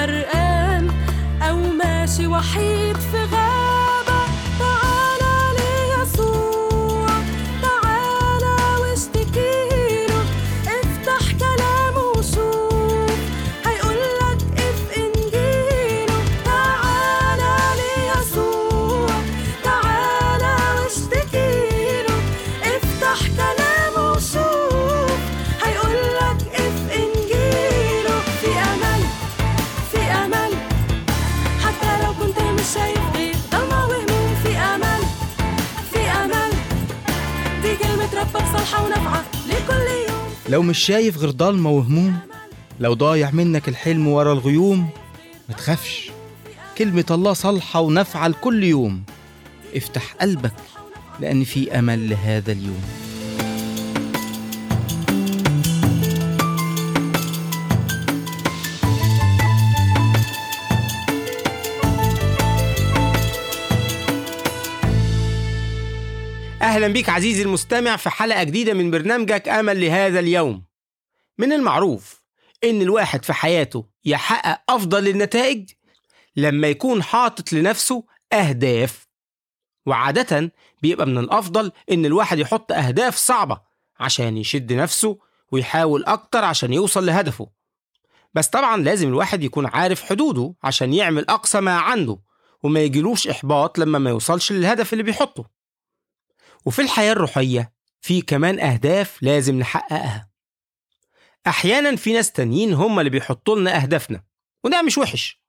غرقان أو ماشي وحيد في غابة تعالى ليسوع تعالى واشتكيله افتح كلامه وشوف هيقولك اف انجيله تعالى ليسوع تعالى واشتكيله افتح كلامه وشوف هيقولك اف انجيله في امل في امل حتى لو كنت مش شايف غير ضلمة وهموم في امل في امل دي كلمة ربك صالحة ونافعة لكل يوم لو مش شايف غير ضلمة وهموم لو ضايع منك الحلم ورا الغيوم ما تخافش كلمة الله صالحة ونافعة لكل يوم افتح قلبك لأن في أمل لهذا اليوم أهلا بيك عزيزي المستمع في حلقة جديدة من برنامجك أمل لهذا اليوم. من المعروف إن الواحد في حياته يحقق أفضل النتائج لما يكون حاطط لنفسه أهداف. وعادة بيبقى من الأفضل إن الواحد يحط أهداف صعبة عشان يشد نفسه ويحاول أكتر عشان يوصل لهدفه. بس طبعا لازم الواحد يكون عارف حدوده عشان يعمل أقصى ما عنده وما يجيلوش إحباط لما ما يوصلش للهدف اللي بيحطه. وفي الحياة الروحية في كمان أهداف لازم نحققها أحيانا في ناس تانيين هم اللي بيحطوا لنا أهدافنا وده مش وحش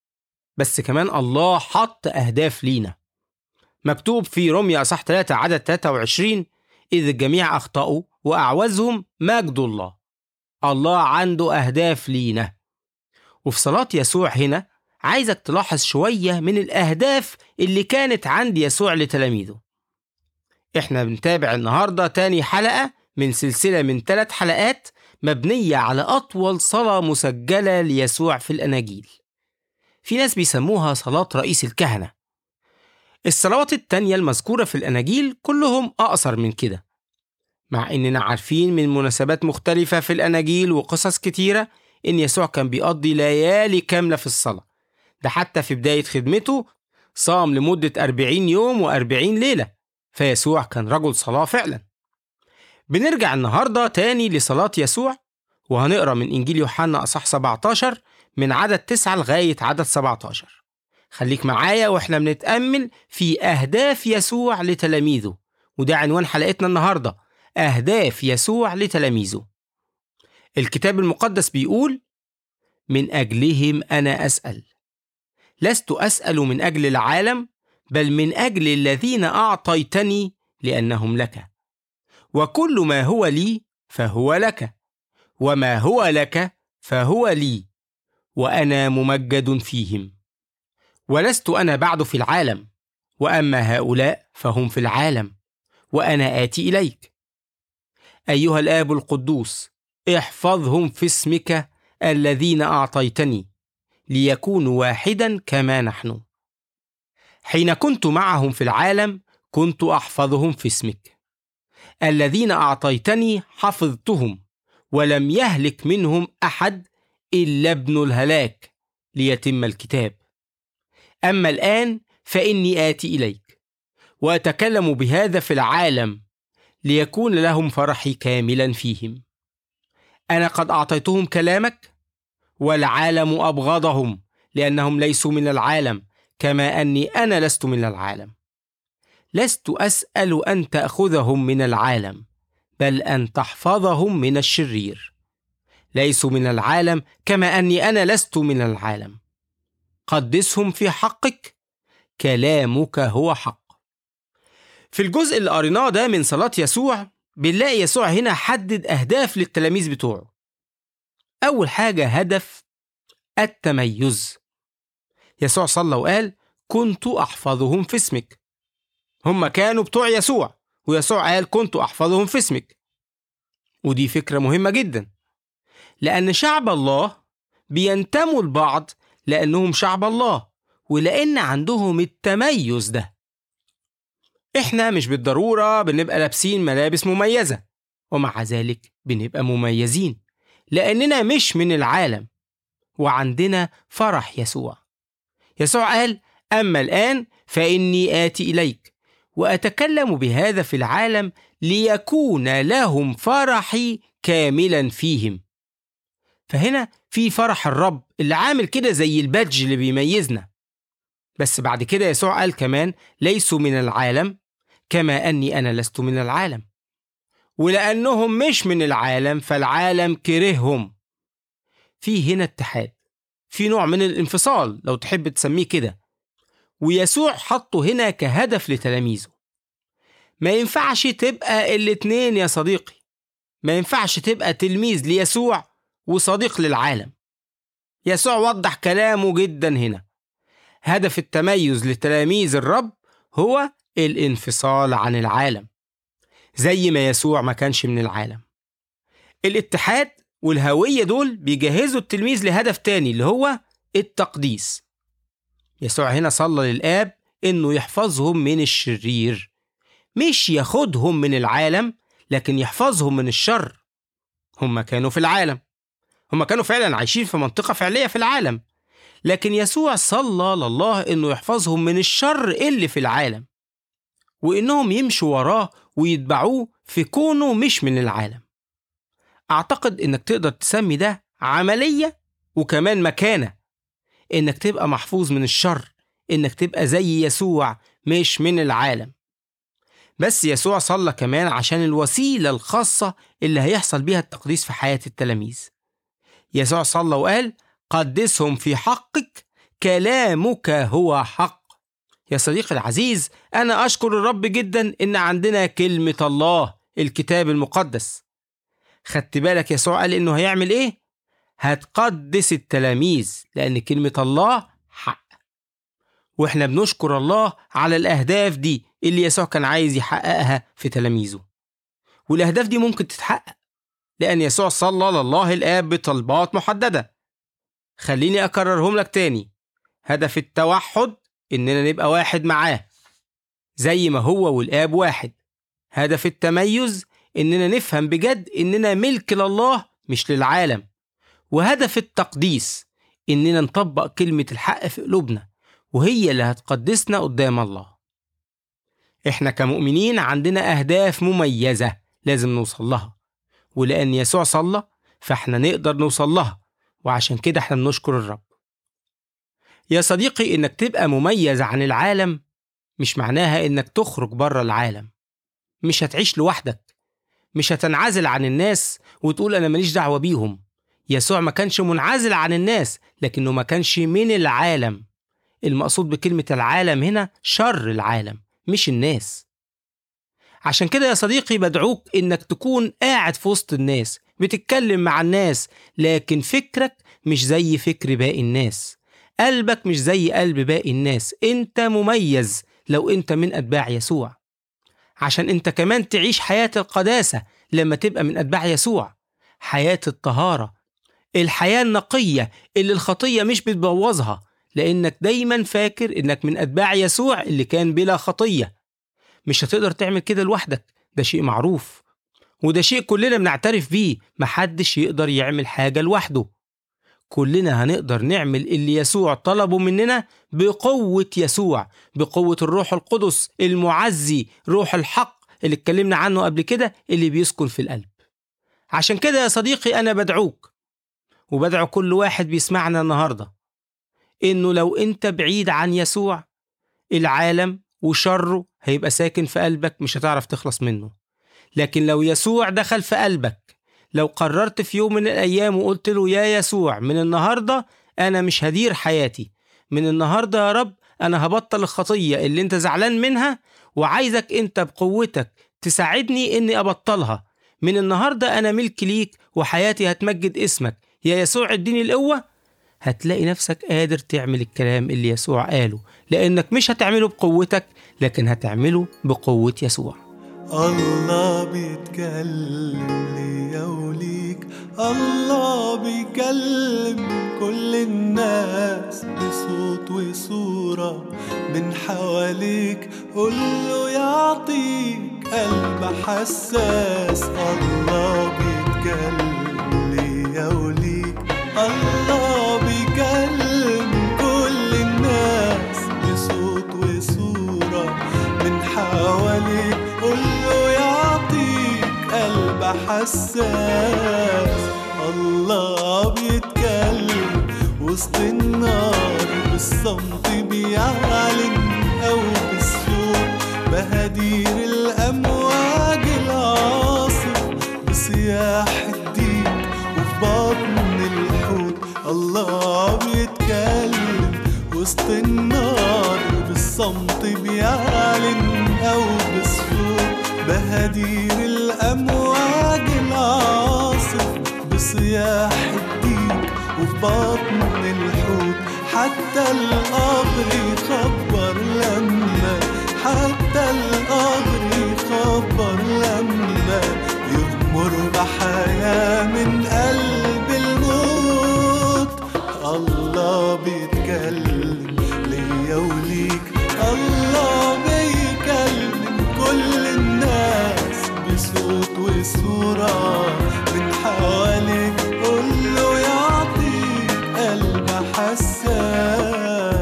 بس كمان الله حط أهداف لينا مكتوب في روميا أصح 3 عدد 23 إذ الجميع أخطأوا وأعوزهم مجد الله الله عنده أهداف لينا وفي صلاة يسوع هنا عايزك تلاحظ شوية من الأهداف اللي كانت عند يسوع لتلاميذه احنا بنتابع النهاردة تاني حلقة من سلسلة من ثلاث حلقات مبنية على أطول صلاة مسجلة ليسوع في الأناجيل في ناس بيسموها صلاة رئيس الكهنة الصلوات التانية المذكورة في الأناجيل كلهم أقصر من كده مع إننا عارفين من مناسبات مختلفة في الأناجيل وقصص كتيرة إن يسوع كان بيقضي ليالي كاملة في الصلاة ده حتى في بداية خدمته صام لمدة 40 يوم و40 ليلة فيسوع كان رجل صلاة فعلا بنرجع النهاردة تاني لصلاة يسوع وهنقرأ من إنجيل يوحنا أصح 17 من عدد 9 لغاية عدد 17 خليك معايا وإحنا بنتأمل في أهداف يسوع لتلاميذه وده عنوان حلقتنا النهاردة أهداف يسوع لتلاميذه الكتاب المقدس بيقول من أجلهم أنا أسأل لست أسأل من أجل العالم بل من اجل الذين اعطيتني لانهم لك وكل ما هو لي فهو لك وما هو لك فهو لي وانا ممجد فيهم ولست انا بعد في العالم واما هؤلاء فهم في العالم وانا اتي اليك ايها الاب القدوس احفظهم في اسمك الذين اعطيتني ليكونوا واحدا كما نحن حين كنت معهم في العالم كنت احفظهم في اسمك الذين اعطيتني حفظتهم ولم يهلك منهم احد الا ابن الهلاك ليتم الكتاب اما الان فاني اتي اليك واتكلم بهذا في العالم ليكون لهم فرحي كاملا فيهم انا قد اعطيتهم كلامك والعالم ابغضهم لانهم ليسوا من العالم كما اني انا لست من العالم لست اسال ان تاخذهم من العالم بل ان تحفظهم من الشرير ليسوا من العالم كما اني انا لست من العالم قدسهم في حقك كلامك هو حق في الجزء اللي قريناه ده من صلاة يسوع بنلاقي يسوع هنا حدد أهداف للتلاميذ بتوعه أول حاجة هدف التميز يسوع صلى وقال كنت أحفظهم في اسمك هم كانوا بتوع يسوع ويسوع قال كنت أحفظهم في اسمك ودي فكرة مهمة جدا لأن شعب الله بينتموا لبعض لأنهم شعب الله ولأن عندهم التميز ده إحنا مش بالضرورة بنبقى لابسين ملابس مميزة ومع ذلك بنبقى مميزين لأننا مش من العالم وعندنا فرح يسوع يسوع قال أما الآن فإني آتي إليك وأتكلم بهذا في العالم ليكون لهم فرحي كاملا فيهم فهنا في فرح الرب اللي عامل كده زي البادج اللي بيميزنا بس بعد كده يسوع قال كمان ليسوا من العالم كما أني أنا لست من العالم ولأنهم مش من العالم فالعالم كرههم في هنا اتحاد في نوع من الانفصال لو تحب تسميه كده ويسوع حطه هنا كهدف لتلاميذه ما ينفعش تبقى الاتنين يا صديقي ما ينفعش تبقى تلميذ ليسوع وصديق للعالم يسوع وضح كلامه جدا هنا هدف التميز لتلاميذ الرب هو الانفصال عن العالم زي ما يسوع ما كانش من العالم الاتحاد والهوية دول بيجهزوا التلميذ لهدف تاني اللي هو التقديس يسوع هنا صلى للآب إنه يحفظهم من الشرير مش ياخدهم من العالم لكن يحفظهم من الشر هم كانوا في العالم هم كانوا فعلا عايشين في منطقة فعلية في العالم لكن يسوع صلى لله إنه يحفظهم من الشر اللي في العالم وإنهم يمشوا وراه ويتبعوه في كونه مش من العالم أعتقد إنك تقدر تسمي ده عملية وكمان مكانة إنك تبقى محفوظ من الشر إنك تبقى زي يسوع مش من العالم بس يسوع صلى كمان عشان الوسيلة الخاصة اللي هيحصل بيها التقديس في حياة التلاميذ يسوع صلى وقال قدسهم في حقك كلامك هو حق يا صديقي العزيز أنا أشكر الرب جدا إن عندنا كلمة الله الكتاب المقدس خدت بالك يسوع قال إنه هيعمل إيه؟ هتقدس التلاميذ لأن كلمة الله حق وإحنا بنشكر الله على الأهداف دي اللي يسوع كان عايز يحققها في تلاميذه والأهداف دي ممكن تتحقق لأن يسوع صلى لله الآب بطلبات محددة خليني أكررهم لك تاني هدف التوحد إننا نبقى واحد معاه زي ما هو والآب واحد هدف التميز إننا نفهم بجد إننا ملك لله مش للعالم وهدف التقديس إننا نطبق كلمة الحق في قلوبنا وهي اللي هتقدسنا قدام الله إحنا كمؤمنين عندنا أهداف مميزة لازم نوصل لها ولأن يسوع صلى فإحنا نقدر نوصل لها وعشان كده إحنا بنشكر الرب يا صديقي إنك تبقى مميز عن العالم مش معناها إنك تخرج بره العالم مش هتعيش لوحدك مش هتنعزل عن الناس وتقول أنا ماليش دعوة بيهم يسوع ما كانش منعزل عن الناس لكنه ما كانش من العالم المقصود بكلمة العالم هنا شر العالم مش الناس عشان كده يا صديقي بدعوك إنك تكون قاعد في وسط الناس بتتكلم مع الناس لكن فكرك مش زي فكر باقي الناس قلبك مش زي قلب باقي الناس انت مميز لو انت من اتباع يسوع عشان انت كمان تعيش حياة القداسة لما تبقى من اتباع يسوع حياة الطهارة الحياة النقية اللي الخطية مش بتبوظها لانك دايما فاكر انك من اتباع يسوع اللي كان بلا خطية مش هتقدر تعمل كده لوحدك ده شيء معروف وده شيء كلنا بنعترف بيه محدش يقدر يعمل حاجة لوحده كلنا هنقدر نعمل اللي يسوع طلبه مننا بقوة يسوع بقوة الروح القدس المعزي روح الحق اللي اتكلمنا عنه قبل كده اللي بيسكن في القلب عشان كده يا صديقي أنا بدعوك وبدعو كل واحد بيسمعنا النهاردة إنه لو أنت بعيد عن يسوع العالم وشره هيبقى ساكن في قلبك مش هتعرف تخلص منه لكن لو يسوع دخل في قلبك لو قررت في يوم من الأيام وقلت له يا يسوع من النهاردة أنا مش هدير حياتي من النهاردة يا رب أنا هبطل الخطية اللي أنت زعلان منها وعايزك أنت بقوتك تساعدني إني أبطلها من النهاردة أنا ملك ليك وحياتي هتمجد اسمك يا يسوع اديني القوة هتلاقي نفسك قادر تعمل الكلام اللي يسوع قاله لأنك مش هتعمله بقوتك لكن هتعمله بقوة يسوع الله بيتكلم ليا وليك الله بيكلم كل الناس بصوت وصورة من حواليك قوله يعطيك قلب حساس الله بيتكلم ليا وليك الله حساس الله بيتكلم وسط النار بالصمت بيعلن أو بالصوت بهدير الأمواج العاصف بصياح الدين وفي بطن الحوت الله بيتكلم وسط النار بالصمت بيعلن أو بالصوت بهدير الأمواج العاصف بصياح الديك وفي بطن الحوت حتى القبر يخبر لما حتى القبر يخبر لما يغمر بحياة من قلب الموت الله بيتكلم ليا وليك الله بيكلم كل الناس بصوت وصورة من حواليك قوله يعطيك قلب حساس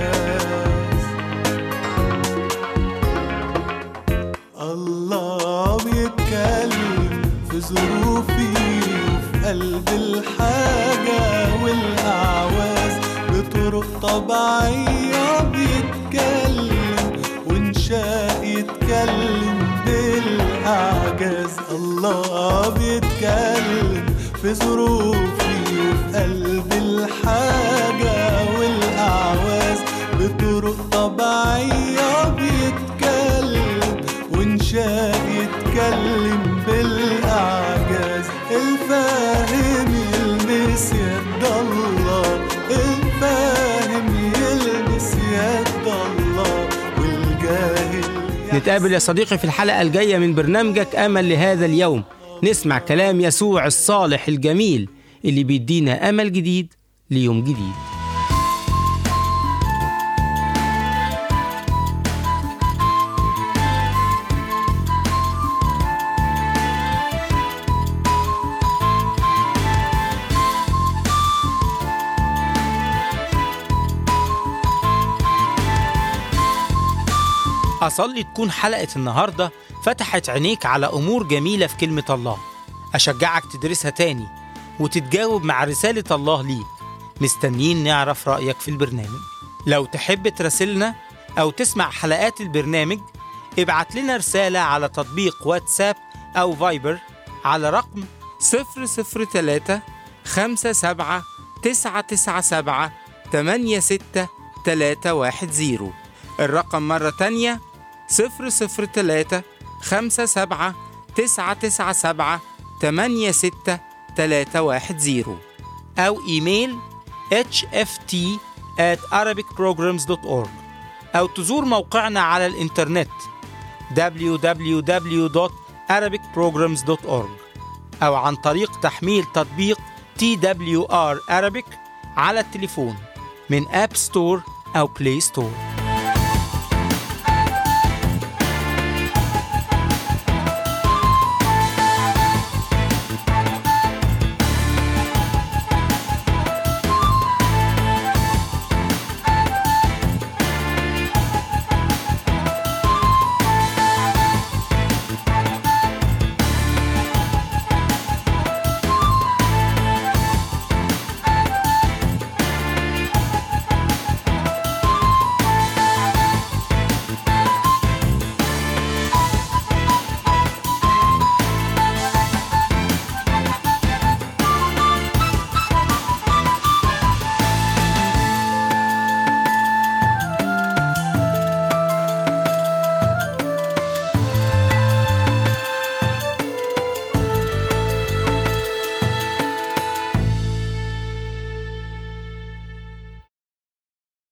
الله بيتكلم في ظروفي وفي قلب الحاجة والأعواز بطرق طبيعية بيتكلم وإنشاء يتكلم بالأعجاز الله بيتكلم في ظروفي وفي قلب الحاجة والأعواز بطرق طبيعية بيتكلم وإنشاء يتكلم بالأعجاز الفاهم يلمس يد الله الفاهم يلمس يد الله والجاهل نتقابل يا صديقي في الحلقة الجاية من برنامجك أمل لهذا اليوم نسمع كلام يسوع الصالح الجميل اللي بيدينا أمل جديد ليوم جديد أصلي تكون حلقة النهاردة فتحت عينيك على أمور جميلة في كلمة الله أشجعك تدرسها تاني وتتجاوب مع رسالة الله ليك مستنيين نعرف رأيك في البرنامج لو تحب تراسلنا أو تسمع حلقات البرنامج ابعت لنا رسالة على تطبيق واتساب أو فايبر على رقم 003 57 997 86310 الرقم مرة تانية 003 57 997 86310 أو إيميل hft at arabicprograms.org أو تزور موقعنا على الإنترنت www.arabicprograms.org أو عن طريق تحميل تطبيق TWR Arabic على التليفون من أب ستور أو بلاي ستور